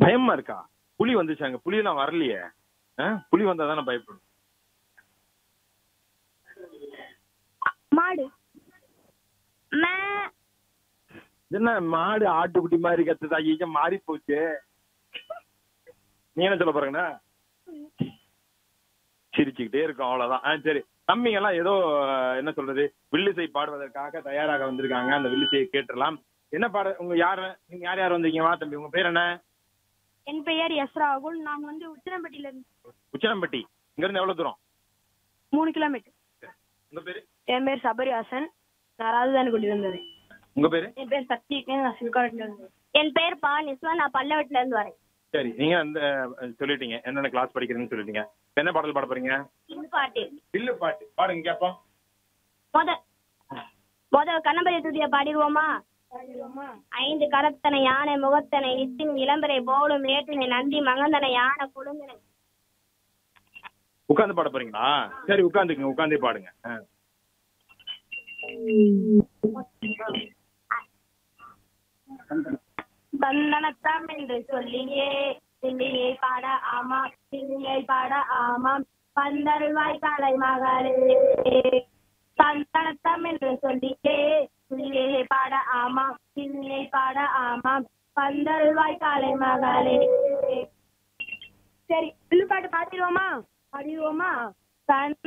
பயமா இருக்கா புலி வந்துச்சாங்க புலியெல்லாம் வரலையே ஆ? புலி வந்தா தானே பயப்படும் மாடு மே என்ன மாடு ஆட்டுக்குட்டி மாதிரி கத்துது ஐயா மாறி போச்சு நீ என்ன சொல்ல போறீங்கண்ணா சிரிச்சுக்கிட்டே இருக்கும் அவ்வளவுதான் ஆ சரி தம்பிங்க எல்லாம் ஏதோ அஹ், என்ன சொல்றது வில்லிசை பாடுவதற்காக தயாராக வந்திருக்காங்க அந்த வில்லிசையை கேட்டுடலாம் என்ன பாட உங்க யாரு நீங்க யார் யார் வந்தீங்க வா தம்பி உங்க பேர் என்ன என் பெயர் எஸ் ராகுல் நான் வந்து உத்திரம்பட்டியில இருந்து உச்சனம்பட்டி இங்க இருந்து எவ்வளவு தூரம் மூணு கிலோமீட்டர் உங்க பேரு என் பேர் சபரிவாசன் நான் ராஜதானிக்குடி இருந்தது உங்க பேரு என் பேர் சக்திகன் நான் சிவகாட்டில இருந்து என் பேர் பா நிஸ்வா நான் பல்லவட்டில இருந்து வரேன் சரி நீங்க அந்த அஹ், சொல்லிட்டீங்க என்னென்ன கிளாஸ் படிக்கிறீங்கன்னு சொல்லிட்டீங்க என்ன பாடல் பாட போறீங்க இந்த பாட்டு வில்லு பாட்டு பாடுங்க கேப்போம் முத முத கண்ணம்பரை துதிய பாடிடுவோமா ஐந்து கரத்தனை யானை முகத்தனை நித்தின் இளம்பரை போலும் ஏற்றினை நந்தி மகந்தனை யானை குழுந்தனை உட்கார்ந்து பாட போறீங்களா சரி உட்காந்துக்குங்க உட்காந்தே பாடுங்க ஆ. தந்தனத்தாம் என்று சொல்லியே சில்லியை பாட ஆமாம் சில்லியை பாட ஆமாம் பந்தருவாய் காலை மகளே தந்தனத்தம் என்று சொல்லியே சில்லியை பாட ஆமாம் சில்லியை பாட ஆமாம் பந்தருவாய் காலை மகளே சரி வில்லுப்பாட்டு பாடிடுவோமா பாடிடுவோமா தன்